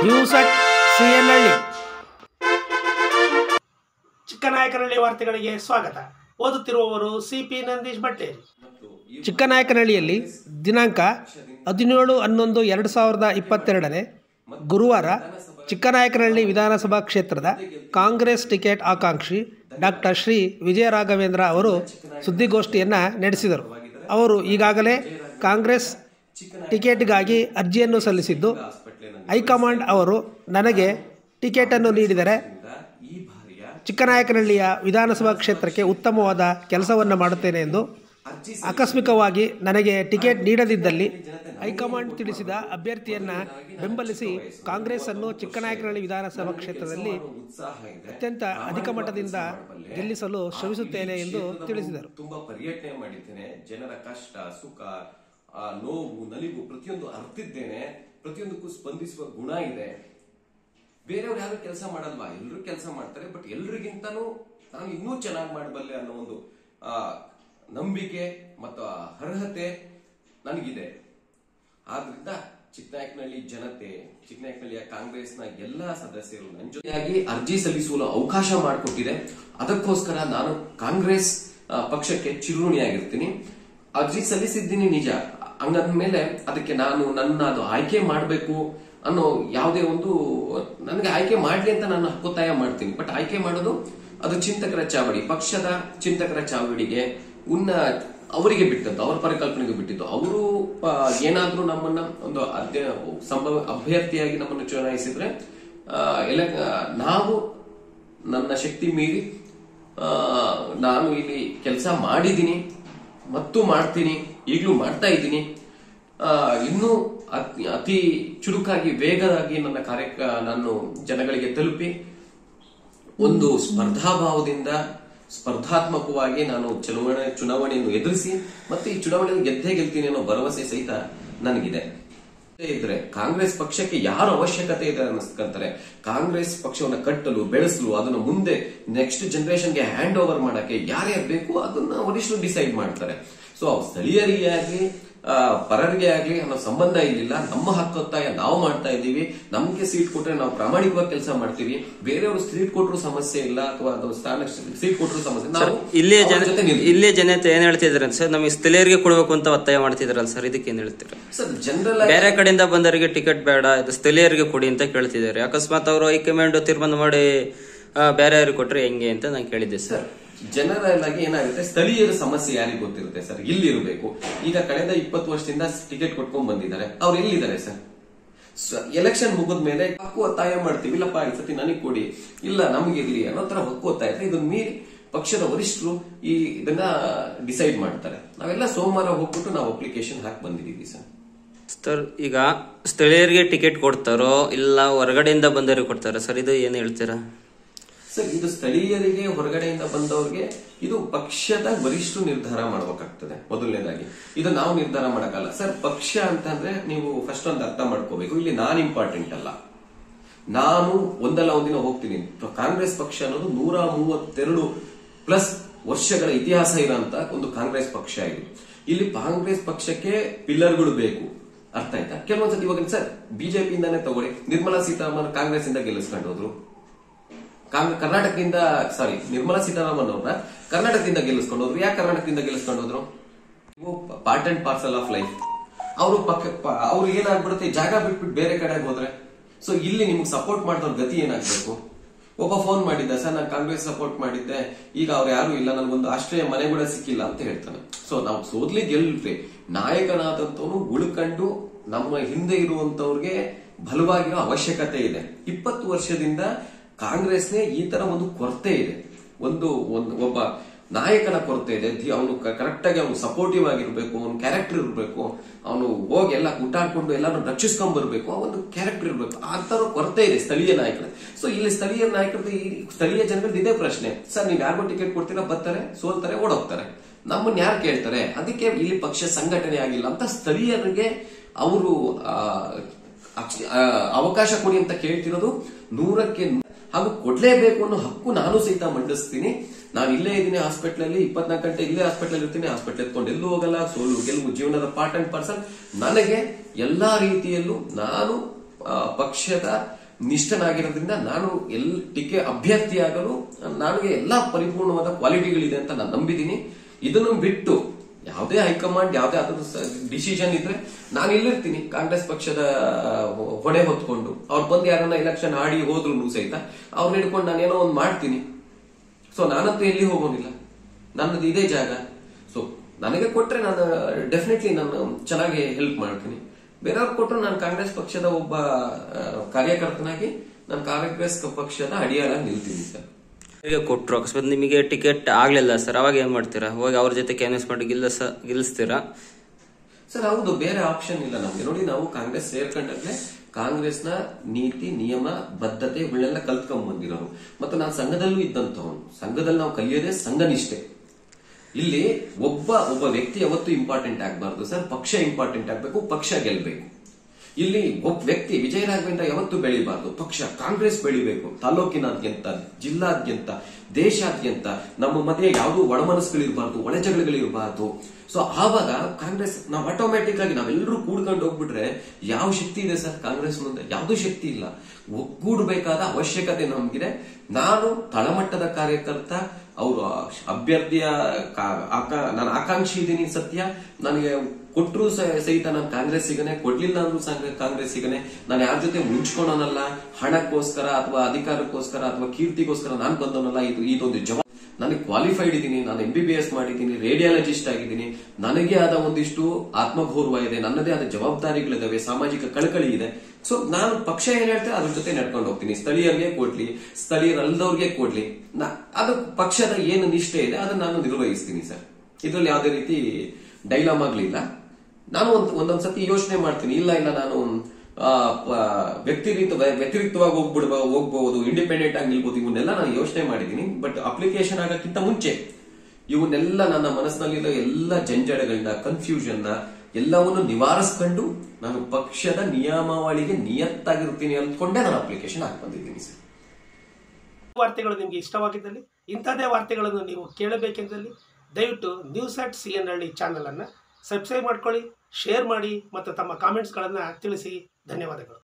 News at ಸಿಎನ್ಹಳ್ಳಿ ಚಿಕ್ಕನಾಯಕನಹಳ್ಳಿ ವಾರ್ತೆಗಳಿಗೆ ಸ್ವಾಗತ ಓದುತ್ತಿರುವವರು ಸಿ ಪಿ ನಂದೀಶ್ ಬಟ್ಟೇರಿ ಚಿಕ್ಕನಾಯಕನಹಳ್ಳಿಯಲ್ಲಿ ದಿನಾಂಕ ಹದಿನೇಳು ಹನ್ನೊಂದು ಎರಡು ಸಾವಿರದ ಇಪ್ಪತ್ತೆರಡನೇ ಗುರುವಾರ ಚಿಕ್ಕನಾಯಕನಹಳ್ಳಿ ವಿಧಾನಸಭಾ ಕ್ಷೇತ್ರದ ಕಾಂಗ್ರೆಸ್ ಟಿಕೆಟ್ ಆಕಾಂಕ್ಷಿ ಡಾಕ್ಟರ್ ಶ್ರೀ ವಿಜಯ ರಾಘವೇಂದ್ರ ಅವರು ಸುದ್ದಿಗೋಷ್ಠಿಯನ್ನು ನಡೆಸಿದರು ಅವರು ಈಗಾಗಲೇ ಕಾಂಗ್ರೆಸ್ ಟಿಕೆಟ್ಗಾಗಿ ಅರ್ಜಿಯನ್ನು ಸಲ್ಲಿಸಿದ್ದು ಹೈಕಮಾಂಡ್ ಅವರು ನನಗೆ ಟಿಕೆಟನ್ನು ನೀಡಿದರೆ ಚಿಕ್ಕನಾಯಕನಹಳ್ಳಿಯ ವಿಧಾನಸಭಾ ಕ್ಷೇತ್ರಕ್ಕೆ ಉತ್ತಮವಾದ ಕೆಲಸವನ್ನು ಮಾಡುತ್ತೇನೆ ಎಂದು ಆಕಸ್ಮಿಕವಾಗಿ ನನಗೆ ಟಿಕೆಟ್ ನೀಡದಿದ್ದಲ್ಲಿ ಹೈಕಮಾಂಡ್ ತಿಳಿಸಿದ ಅಭ್ಯರ್ಥಿಯನ್ನು ಬೆಂಬಲಿಸಿ ಕಾಂಗ್ರೆಸ್ ಅನ್ನು ಚಿಕ್ಕನಾಯಕನಹಳ್ಳಿ ವಿಧಾನಸಭಾ ಕ್ಷೇತ್ರದಲ್ಲಿ ಅತ್ಯಂತ ಅಧಿಕ ಮಟ್ಟದಿಂದ ಗೆಲ್ಲಿಸಲು ಶ್ರಮಿಸುತ್ತೇನೆ ಎಂದು ತಿಳಿಸಿದರು ತುಂಬಾ ಪರ್ಯಟನೆ ಮಾಡಿದ್ದೇನೆ ಜನರ ಕಷ್ಟ ಸುಖ ಆ ನೋವು ನಲಿವು ಪ್ರತಿಯೊಂದು ಅರ್ತಿದ್ದೇನೆ ಪ್ರತಿಯೊಂದಕ್ಕೂ ಸ್ಪಂದಿಸುವ ಗುಣ ಇದೆ ಬೇರೆಯವ್ರು ಯಾರು ಕೆಲಸ ಮಾಡಲ್ವಾ ಎಲ್ಲರೂ ಕೆಲಸ ಮಾಡ್ತಾರೆ ಬಟ್ ಎಲ್ರಿಗಿಂತನೂ ನಾನು ಇನ್ನೂ ಚೆನ್ನಾಗಿ ಮಾಡಬಲ್ಲೆ ಅನ್ನೋ ಒಂದು ಆ ನಂಬಿಕೆ ಮತ್ತು ಆ ಅರ್ಹತೆ ನನಗಿದೆ ಆದ್ರಿಂದ ಚಿಕ್ಕನಾಯಕನಹಳ್ಳಿ ಜನತೆ ಚಿಕ್ಕನಾಯಕನಹಳ್ಳಿಯ ಕಾಂಗ್ರೆಸ್ನ ಎಲ್ಲಾ ಸದಸ್ಯರು ನನ್ನ ಜೊತೆಯಾಗಿ ಅರ್ಜಿ ಸಲ್ಲಿಸಲು ಅವಕಾಶ ಮಾಡಿಕೊಟ್ಟಿದೆ ಅದಕ್ಕೋಸ್ಕರ ನಾನು ಕಾಂಗ್ರೆಸ್ ಆ, ಪಕ್ಷಕ್ಕೆ ಚಿರುಣಿಯಾಗಿರ್ತೀನಿ ಅರ್ಜಿ ಸಲ್ಲಿಸಿದ್ದೀನಿ ನಿಜ ಹಂಗಂದ್ಮೇಲೆ ಅದಕ್ಕೆ ನಾನು ನನ್ನ ಅದು ಆಯ್ಕೆ ಮಾಡಬೇಕು ಅನ್ನೋ ಯಾವುದೇ ಒಂದು ನನಗೆ ಆಯ್ಕೆ ಮಾಡ್ಲಿ ಅಂತ ನಾನು ಹಕ್ಕೊತ್ತಾಯ ಮಾಡ್ತೀನಿ ಬಟ್ ಆಯ್ಕೆ ಮಾಡೋದು ಅದು ಚಿಂತಕರ ಚಾವಡಿ ಪಕ್ಷದ ಚಿಂತಕರ ಚಾವಡಿಗೆ ಉನ್ನ ಅವರಿಗೆ ಬಿಟ್ಟದ್ದು ಅವರ ಪರಿಕಲ್ಪನೆಗೆ ಬಿಟ್ಟಿದ್ದು ಅವರು ಏನಾದ್ರೂ ನಮ್ಮನ್ನ ಒಂದು ಅಧ್ಯ ಸಂಭವ ಅಭ್ಯರ್ಥಿಯಾಗಿ ನಮ್ಮನ್ನು ಚುನಾಯಿಸಿದ್ರೆ ಆ, ಎಲ್ಲ ನಾವು ನನ್ನ ಶಕ್ತಿ ಮೀರಿ ಆ, ನಾನು ಇಲ್ಲಿ ಕೆಲಸ ಮಾಡಿದ್ದೀನಿ ಮತ್ತು ಮಾಡ್ತೀನಿ ಈಗಲೂ ಮಾಡ್ತಾ ಇದ್ದೀನಿ ಆ, ಇನ್ನೂ ಅತಿ- ಅತಿ ಚುರುಕಾಗಿ ವೇಗವಾಗಿ ನನ್ನ ಕಾರ್ಯ ನಾನು ಜನಗಳಿಗೆ ತಲುಪಿ ಒಂದು ಸ್ಪರ್ಧಾಭಾವದಿಂದ ಸ್ಪರ್ಧಾತ್ಮಕವಾಗಿ ನಾನು ಚುನಾವಣೆ ಚುನಾವಣೆಯನ್ನು ಎದುರಿಸಿ ಮತ್ತೆ ಈ ಚುನಾವಣೆಯಲ್ಲಿ ಗೆದ್ದೇ ಗೆಲ್ತೀನಿ ಅನ್ನೋ ಭರವಸೆ ಸಹಿತ ನನಗಿದೆ ಇದ್ರೆ ಕಾಂಗ್ರೆಸ್ ಪಕ್ಷಕ್ಕೆ ಯಾರು ಅವಶ್ಯಕತೆ ಇದೆ ಅನ್ನಿಸ್ಕೊಂತಾರೆ ಕಾಂಗ್ರೆಸ್ ಪಕ್ಷವನ್ನ ಕಟ್ಟಲು ಬೆಳೆಸಲು ಅದನ್ನ ಮುಂದೆ ನೆಕ್ಸ್ಟ್ ಜನರೇಷನ್ಗೆ ಹ್ಯಾಂಡ್ ಓವರ್ ಮಾಡಕ್ಕೆ ಯಾರ್ಯಾರು ಬೇಕು ಅದನ್ನ ವರಿಷ್ಠರು ಡಿಸೈಡ್ ಮಾಡ್ತಾರೆ ಸೊ ಸ್ಥಳೀಯರಿಗೆ ಆಗ್ಲಿ ಆ, ಪರರಿಗೆ ಆಗ್ಲಿ ಅನ್ನೋ ಸಂಬಂಧ ಇಲ್ಲಿಲ್ಲ ನಮ್ಮ ಹಕ್ಕೊತ್ತಾಯ ನಾವು ಮಾಡ್ತಾ ಇದ್ದೀವಿ ನಮ್ಗೆ ಸೀಟ್ ಕೊಟ್ರೆ ನಾವು ಪ್ರಾಮಾಣಿಕವಾಗಿ ಕೆಲಸ ಮಾಡ್ತೀವಿ ಬೇರೆಯವರು ಸೀಟ್ ಕೊಟ್ಟರು ಸಮಸ್ಯೆ ಇಲ್ಲ ಅಥವಾ ಅದು ಸ್ಥಾನ ಸೀಟ್ ಕೊಟ್ಟರು ಸಮಸ್ಯೆ ನಾವು ಇಲ್ಲಿಯ ಅವ್ರ ಜನ ಜೊತೆ ನಿಲ್ತೀವಿ. ಇಲ್ಲಿಯ ಜನತೆ ಏನ್ ಹೇಳ್ತಿದ್ರ ಸರ್ ನಮಗೆ ಸ್ಥಳೀಯರಿಗೆ ಕೊಡ್ಬೇಕು ಅಂತ ಒತ್ತಾಯ ಮಾಡ್ತಿದ್ರಲ್ಲ ಸರ್ ಇದಕ್ಕೆ ಏನ್ ಹೇಳ್ತೀರಾ ಸರ್ ಜನರಲ್ ಬೇರೆ ಕಡೆಯಿಂದ ಬಂದವರಿಗೆ ಟಿಕೆಟ್ ಬೇಡ ಇದು ಸ್ಥಳೀಯರಿಗೆ ಕೊಡಿ ಅಂತ ಕೇಳ್ತಿದ್ದಾರೆ ಅಕಸ್ಮಾತ್ ಅವರು ಹೈಕಮಾಂಡ್ ತೀರ್ಮಾನ ಮಾಡಿ ಆ, ಬೇರೆಯವ್ರಿಗೆ ಕೊಟ್ರೆ ಹೆಂಗೆ ಅಂತ ನಾನು ಕೇಳಿದ್ದೆ ಸರ್ ಜನರಲ್ ಆಗಿ ಏನಾಗುತ್ತೆ ಸ್ಥಳೀಯರ ಸಮಸ್ಯೆ ಯಾರಿಗೆ ಗೊತ್ತಿರುತ್ತೆ ಸರ್ ಇಲ್ಲಿ ಇರಬೇಕು ಈಗ ಕಳೆದ ಇಪ್ಪತ್ತು ವರ್ಷದಿಂದ ಟಿಕೆಟ್ ಕೊಟ್ಕೊಂಡ್ ಬಂದಿದ್ದಾರೆ ಅವ್ರು ಎಲ್ಲಿದ್ದಾರೆ ಸರ್ ಎಲೆಕ್ಷನ್ ಮುಗಿದ ಮೇಲೆ ಹಕ್ಕು ಒತ್ತಾಯ ಮಾಡ್ತೀವಿ ಇಲ್ಲಪ್ಪ ಈ ಸತಿ ನನಗೆ ಕೊಡಿ ಇಲ್ಲ ನಮ್ಗೆ ಇರ್ಲಿ ಅನ್ನೋ ತರ ಹಕ್ಕು ಒತ್ತಾಯ ಇದೆ ಇದನ್ನ ಮೀರಿ ಪಕ್ಷದ ವರಿಷ್ಠರು ಈ ಇದನ್ನ ಡಿಸೈಡ್ ಮಾಡ್ತಾರೆ ನಾವೆಲ್ಲ ಸೋಮವಾರ ಹೋಗ್ಬಿಟ್ಟು ನಾವು ಅಪ್ಲಿಕೇಶನ್ ಹಾಕಿ ಬಂದಿದ್ದೀವಿ ಸರ್ ಸರ್ ಈಗ ಸ್ಥಳೀಯರಿಗೆ ಟಿಕೆಟ್ ಕೊಡ್ತಾರೋ ಇಲ್ಲ ಹೊರಗಡೆಯಿಂದ ಬಂದವರಿಗೆ ಕೊಡ್ತಾರೋ ಸರ್ ಇದು ಏನ್ ಹೇಳ್ತೀರಾ ಸರ್ ಇದು ಸ್ಥಳೀಯರಿಗೆ ಹೊರಗಡೆಯಿಂದ ಬಂದವ್ರಿಗೆ ಇದು ಪಕ್ಷದ ವರಿಷ್ಠರು ನಿರ್ಧಾರ ಮಾಡಬೇಕಾಗ್ತದೆ ಮೊದಲನೇದಾಗಿ ಇದು ನಾವು ನಿರ್ಧಾರ ಮಾಡಕ್ಕಲ್ಲ ಸರ್ ಪಕ್ಷ ಅಂತಂದ್ರೆ ನೀವು ಫಸ್ಟ್ ಒಂದು ಅರ್ಥ ಮಾಡ್ಕೋಬೇಕು ಇಲ್ಲಿ ನಾನ್ ಇಂಪಾರ್ಟೆಂಟ್ ಅಲ್ಲ ನಾನು ಒಂದಲ್ಲ ಒಂದಿನ ಹೋಗ್ತೀನಿ ಕಾಂಗ್ರೆಸ್ ಪಕ್ಷ ಅನ್ನೋದು ನೂರ ಮೂವತ್ತೆರಡು ಪ್ಲಸ್ ವರ್ಷಗಳ ಇತಿಹಾಸ ಇರೋಂತ ಒಂದು ಕಾಂಗ್ರೆಸ್ ಪಕ್ಷ ಇದು ಇಲ್ಲಿ ಕಾಂಗ್ರೆಸ್ ಪಕ್ಷಕ್ಕೆ ಪಿಲ್ಲರ್ಗಳು ಬೇಕು ಅರ್ಥ ಆಯ್ತಾ ಕೆಲವೊಂದ್ಸತಿ ಇವಾಗ ಸರ್ ಬಿಜೆಪಿಯಿಂದಾನೇ ತಗೊಳ್ಳಿ ನಿರ್ಮಲಾ ಸೀತಾರಾಮನ್ ಕಾಂಗ್ರೆಸ್ ಇಂದ ಗೆಲ್ಲಿಸ್ಕೊಂಡು ಹೋದ್ರು ಕಾಂಗ್- ಕರ್ನಾಟಕದಿಂದ ಸಾರಿ ನಿರ್ಮಲಾ ಸೀತಾರಾಮನ್ ಅವ್ರನ್ನ ಕರ್ನಾಟಕದಿಂದ ಗೆಲ್ಲಿಸ್ಕೊಂಡು ಹೋದ್ರು ಯಾಕೆ ಕರ್ನಾಟಕದಿಂದ ಗೆಲ್ಲಿಸ್ಕೊಂಡು ಹೋದ್ರು part and parcel of life ಅವರು ಪಕ್ಕ ಪ- ಅವ್ರು ಏನಾಗ್ಬಿಡುತ್ತೆ ಜಾಗ ಬಿಟ್ಬಿಟ್ಟು ಬೇರೆ ಕಡೆ ಹೋದ್ರೆ ಸೊ ಇಲ್ಲಿ ನಿಮ್ಗೆ ಸಪೋರ್ಟ್ ಮಾಡಿದವ್ರ ಗತಿ ಏನಾಗ್ಬೇಕು ಒಬ್ಬ ಫೋನ್ ಮಾಡಿದ್ದ ಸರ್ ನಾನು ಕಾಂಗ್ರೆಸ್ ಸಪೋರ್ಟ್ ಮಾಡಿದ್ದೆ ಈಗ ಅವ್ರು ಯಾರು ಇಲ್ಲ ನನ್ಗೊಂದು ಆಶ್ರಯ ಮನೆ ಕೂಡ ಸಿಕ್ಕಿಲ್ಲ ಅಂತ ಹೇಳ್ತಾನೆ ಸೊ ನಾವು ಸೋದ್ಲಿ ಗೆಲ್ರಿ ನಾಯಕನಾದಂತವನು ಉಳ್ಕೊಂಡು ನಮ್ಮ ಹಿಂದೆ ಇರುವಂತವ್ರಿಗೆ ಬಲವಾಗಿರೋ ಅವಶ್ಯಕತೆ ಇದೆ ಇಪ್ಪತ್ತು ವರ್ಷದಿಂದ ಕಾಂಗ್ರೆಸ್ನೇ ಈ ತರ ಒಂದು ಕೊರತೆ ಇದೆ ಒಂದು ಒಂದು ಒಬ್ಬ ನಾಯಕನ ಕೊರತೆ ಇದೆ ಅವನು ಕರೆಕ್ಟ್ ಆಗಿ ಅವನು ಸಪೋರ್ಟಿವ್ ಆಗಿರ್ಬೇಕು ಅವನು ಕ್ಯಾರೆಕ್ಟರ್ ಇರಬೇಕು ಅವನು ಹೋಗಿ ಎಲ್ಲ ಊಟಾಡ್ಕೊಂಡು ಎಲ್ಲಾನು ರಕ್ಷಿಸ್ಕೊಂಡ್ ಬರ್ಬೇಕು ಆ ಒಂದು ಕ್ಯಾರೆಕ್ಟರ್ ಇರಬೇಕು ಆ ತರ ಕೊರತೆ ಇದೆ ಸ್ಥಳೀಯ ನಾಯಕರ ಸೊ ಇಲ್ಲಿ ಸ್ಥಳೀಯ ನಾಯಕರದ್ದು ಈ ಸ್ಥಳೀಯ ಜನರದ್ದು ಇದೇ ಪ್ರಶ್ನೆ ಸರ್ ನೀವು ಯಾರಿಗೋ ಟಿಕೆಟ್ ಕೊಡ್ತೀರಾ ಬರ್ತಾರೆ ಸೋಲ್ತಾರೆ ಓಡೋಗ್ತಾರೆ ನಮ್ಮನ್ನ ಯಾರು ಕೇಳ್ತಾರೆ ಅದಕ್ಕೆ ಇಲ್ಲಿ ಪಕ್ಷ ಸಂಘಟನೆ ಆಗಿಲ್ಲ ಅಂತ ಸ್ಥಳೀಯರಿಗೆ ಅವರು ಅವಕಾಶ ಕೊಡಿ ಅಂತ ಕೇಳ್ತಿರೋದು ನೂರಕ್ಕೆ ನೂ- ಹಾಗೂ ಕೊಡ್ಲೇಬೇಕು ಅನ್ನೋ ಹಕ್ಕು ನಾನು ಸಹಿತ ಮಂಡಿಸ್ತೀನಿ ನಾನು ಇಲ್ಲೇ ಇದ್ದೀನಿ ಹಾಸ್ಪಿಟಲ್ ಅಲ್ಲಿ ಇಪ್ಪತ್ನಾಲ್ಕು ಗಂಟೆ ಇಲ್ಲೇ ಹಾಸ್ಪಿಟಲ್ ಇರ್ತೀನಿ ಹಾಸ್ಪಿಟಲ್ ಎತ್ಕೊಂಡು ಎಲ್ಲೂ ಹೋಗಲ್ಲ ಸೋಲು ಗೆಲುವು ಜೀವನದ ಪಾರ್ಟ್ ಅಂಡ್ ಪಾರ್ಸಲ್ ನನಗೆ ಎಲ್ಲಾ ರೀತಿಯಲ್ಲೂ ನಾನು ಆ, ಪಕ್ಷದ ನಿಷ್ಠನಾಗಿರೋದ್ರಿಂದ ನಾನು ಎಲ್ ಟಿಕೆ ಅಭ್ಯರ್ಥಿಯಾಗಲು ನನಗೆ ಎಲ್ಲಾ ಪರಿಪೂರ್ಣವಾದ ಕ್ವಾಲಿಟಿಗಳಿದೆ ಅಂತ ನಾನು ನಂಬಿದ್ದೀನಿ ಇದನ್ನು ಬಿಟ್ಟು ಯಾವುದೇ ಹೈಕಮಾಂಡ್ ಯಾವುದೇ ಆದ ಡಿಸಿಷನ್ ಇದ್ರೆ ನಾನು ಇಲ್ಲಿರ್ತೀನಿ ಕಾಂಗ್ರೆಸ್ ಪಕ್ಷದ ಹೊಣೆ ಹೊತ್ಕೊಂಡು ಅವ್ರು ಬಂದು ಯಾರನ್ನ ಎಲೆಕ್ಷನ್ ಆಡಿ ಹೋದ್ರು ಸಹಿತ ಅವ್ರನ್ನ ಹಿಡ್ಕೊಂಡು ನಾನೇನೋ ಒಂದು ಮಾಡ್ತೀನಿ ಸೊ ನಾನಂತೂ ಎಲ್ಲಿ ಹೋಗೋನಿಲ್ಲ ನನ್ನದು ಇದೇ ಜಾಗ ಸೊ ನನಗೆ ಕೊಟ್ರೆ ನಾನು ಡೆಫಿನೆಟ್ಲಿ ನಾನು ಚೆನ್ನಾಗಿ ಹೆಲ್ಪ್ ಮಾಡ್ತೀನಿ ಬೇರೆಯವ್ರು ಕೊಟ್ಟರು ನಾನು ಕಾಂಗ್ರೆಸ್ ಪಕ್ಷದ ಒಬ್ಬ ಆ, ಕಾರ್ಯಕರ್ತನಾಗಿ ನಾನು ಕಾಂಗ್ರೆಸ್ ಪಕ್ಷದ ಅಡಿಯಾಳಾಗಿ ನಿಲ್ತೀನಿ ಸರ್ ಹೇಗೆ ಕೊಟ್ರು ಅಕಸ್ಮಾತ್ ನಿಮಗೆ ಟಿಕೆಟ್ ಆಗ್ಲಿಲ್ಲ ಸರ್ ಅವಾಗ ಏನ್ ಮಾಡ್ತೀರಾ ಹೋಗಿ ಅವ್ರ ಜೊತೆ ಕ್ಯಾನ್ವಸ್ ಮಾಡಿ ಗಿಲ್ಲಿಸ ಗಿಲ್ಲಿಸ್ತೀರಾ ಸರ್ ಹೌದು ಬೇರೆ ಆಪ್ಷನ್ ಇಲ್ಲ ನಮ್ಗೆ ನೋಡಿ ನಾವು ಕಾಂಗ್ರೆಸ್ ಸೇರ್ಕೊಂಡಾಗ್ಲೇ ಕಾಂಗ್ರೆಸ್ನ ನೀತಿ ನಿಯಮ ಬದ್ಧತೆ ಇವುಗಳನ್ನೆಲ್ಲ ಕಲ್ತ್ಕೊಂಡ್ ಬಂದಿರೋರು ಮತ್ತು ನಾನು ಸಂಘದಲ್ಲೂ ಇದ್ದಂತವನು ಸಂಘದಲ್ಲಿ ನಾವು ಕಲಿಯೋದೇ ಸಂಘನಿಷ್ಠೆ ಇಲ್ಲಿ ಒಬ್ಬ ಒಬ್ಬ ವ್ಯಕ್ತಿ ಯಾವತ್ತೂ ಇಂಪಾರ್ಟೆಂಟ್ ಆಗಬಾರ್ದು ಸರ್ ಪಕ್ಷ ಇಂಪಾರ್ಟೆಂಟ್ ಆಗಬೇಕು ಪಕ್ಷ ಗೆಲ್ಬೇಕು ಇಲ್ಲಿ ಒಬ್ಬ ವ್ಯಕ್ತಿ ವಿಜಯ ರಾಘವೇಂದ್ರ ಯಾವತ್ತೂ ಬೆಳಿಬಾರ್ದು ಪಕ್ಷ ಕಾಂಗ್ರೆಸ್ ಬೆಳಿಬೇಕು ತಾಲೂಕಿನಾದ್ಯಂತ ಜಿಲ್ಲಾದ್ಯಂತ ದೇಶಾದ್ಯಂತ ನಮ್ಮ ಮಧ್ಯೆ ಯಾವುದೂ ಒಳಮನಸ್ಸುಗಳಿರಬಾರ್ದು ಒಳಜಗಳಗಳಿರಬಾರ್ದು ಸೊ ಆವಾಗ ಕಾಂಗ್ರೆಸ್ ನಾವು ಆಟೋಮ್ಯಾಟಿಕ್ ಆಗಿ ನಾವೆಲ್ಲರೂ ಕೂಡ್ಕೊಂಡು ಹೋಗ್ಬಿಟ್ರೆ ಯಾವ ಶಕ್ತಿ ಇದೆ ಸರ್ ಕಾಂಗ್ರೆಸ್ ಮುಂದೆ ಯಾವುದೂ ಶಕ್ತಿ ಇಲ್ಲ ಒಗ್ಗೂಡಬೇಕಾದ ಅವಶ್ಯಕತೆ ನಮಗಿದೆ ನಾನು ತಳಮಟ್ಟದ ಕಾರ್ಯಕರ್ತ ಅವರು ಅಭ್ಯರ್ಥಿಯ ಕಾ- ಆಕಾ- ನಾನು ಆಕಾಂಕ್ಷಿ ಇದ್ದೀನಿ ಸತ್ಯ ನನಗೆ ಕೊಟ್ಟರು ಸಹಿತ ನಾನು ಕಾಂಗ್ರೆಸ್ಸಿಗನೆ ಕೊಡ್ಲಿಲ್ಲ ಅಂದ್ರೂ ಸಂಗ- ಕಾಂಗ್ರೆಸ್ಸಿಗನೆ ನಾನು ಯಾರ ಜೊತೆ ಮುಂಚ್ಕೊಳೋನಲ್ಲ ಹಣಕ್ಕೋಸ್ಕರ ಅಥವಾ ಅಧಿಕಾರಕ್ಕೋಸ್ಕರ ಅಥವಾ ಕೀರ್ತಿಗೋಸ್ಕರ ನಾನು ಬಂದವನಲ್ಲ ಇದು ಇದೊಂದು ಜವಾಬ್ ನನಗೆ ಕ್ವಾಲಿಫೈಡ್ ಇದ್ದೀನಿ ನಾನು ಎಂ ಬಿ ಬಿ ಎಸ್ ಮಾಡಿದ್ದೀನಿ ರೇಡಿಯಾಲಜಿಸ್ಟ್ ಆಗಿದ್ದೀನಿ ನನಗೆ ಆದ ಒಂದಿಷ್ಟು ಆತ್ಮಗೌರವ ಇದೆ ನನ್ನದೇ ಆದ ಜವಾಬ್ದಾರಿಗಳಿದಾವೆ ಸಾಮಾಜಿಕ ಕಳಕಳಿ ಇದೆ ಸೊ ನಾನು ಪಕ್ಷ ಏನ್ ಹೇಳ್ತೇವೆ ಅದ್ರ ಜೊತೆ ನಡ್ಕೊಂಡು ಹೋಗ್ತೀನಿ ಸ್ಥಳೀಯರಿಗೆ ಕೊಡ್ಲಿ ಸ್ಥಳೀಯರಲ್ಲದವ್ರಿಗೆ ಕೊಡ್ಲಿ ನಾ- ಅದು ಪಕ್ಷದ ಏನು ನಿಷ್ಠೆ ಇದೆ ಅದನ್ನ ನಾನು ನಿರ್ವಹಿಸ್ತೀನಿ ಸರ್ ಇದ್ರಲ್ಲಿ ಯಾವುದೇ ರೀತಿ ಡೈಲಾಮಾಗ್ಲಿಲ್ಲ ನಾನು ಒಂದ್ ಒಂದೊಂದ್ಸತಿ ಯೋಚನೆ ಮಾಡ್ತೀನಿ ಇಲ್ಲ ಇಲ್ಲ ನಾನು ಆ, ಪ- ವ್ಯಕ್ತಿರಿಕ್ತ ವ್ಯತಿರಿಕ್ತವಾಗಿ ಹೋಗ್ಬಿಡ್ಬ ಹೋಗ್ಬಹುದು ಇಂಡಿಪೆಂಡೆಂಟ್ ಆಗಿ ನಿಲ್ಬಹುದು ಇವನ್ನೆಲ್ಲ ನಾನು ಯೋಚನೆ ಮಾಡಿದ್ದೀನಿ ಬಟ್ ಅಪ್ಲಿಕೇಶನ್ ಆಗಕ್ಕಿಂತ ಮುಂಚೆ ಇವನ್ನೆಲ್ಲ ನನ್ನ ಮನಸ್ಸಿನಲ್ಲಿರೋ ಎಲ್ಲ ಜಂಜಡಗಳನ್ನ ಕನ್ಫ್ಯೂಷನ್ ಎಲ್ಲವನ್ನು ನಿವಾರಿಸ್ಕೊಂಡು ನಾನು ಪಕ್ಷದ ನಿಯಮಾವಳಿಗೆ ನಿಯತ್ತಾಗಿರ್ತೀನಿ ಅಂದ್ಕೊಂಡೇ ನಾನು ಅಪ್ಲಿಕೇಶನ್ ಹಾಕಿ ಬಂದಿದ್ದೀನಿ ಸರ್ ವಾರ್ತೆಗಳು ನಿಮಗೆ ಇಷ್ಟವಾಗಿದ್ದಲ್ಲಿ ಇಂಥದ್ದೇ ವಾರ್ತೆಗಳನ್ನು ನೀವು ಕೇಳಬೇಕೆಂದಲ್ಲಿ ದಯವಿಟ್ಟು ನ್ಯೂಸ್ ಅಟ್ ಸಿ ಎನ್ ಹಳ್ಳಿ ಚಾನಲನ್ನು ಸಬ್ಸ್ಕ್ರೈಬ್ ಮಾಡ್ಕೊಳ್ಳಿ ಶೇರ್ ಮಾಡಿ ಮತ್ತು ತಮ್ಮ ಕಾಮೆಂಟ್ಸ್ಗಳನ್ನು ತಿಳಿಸಿ ಧನ್ಯವಾದಗಳು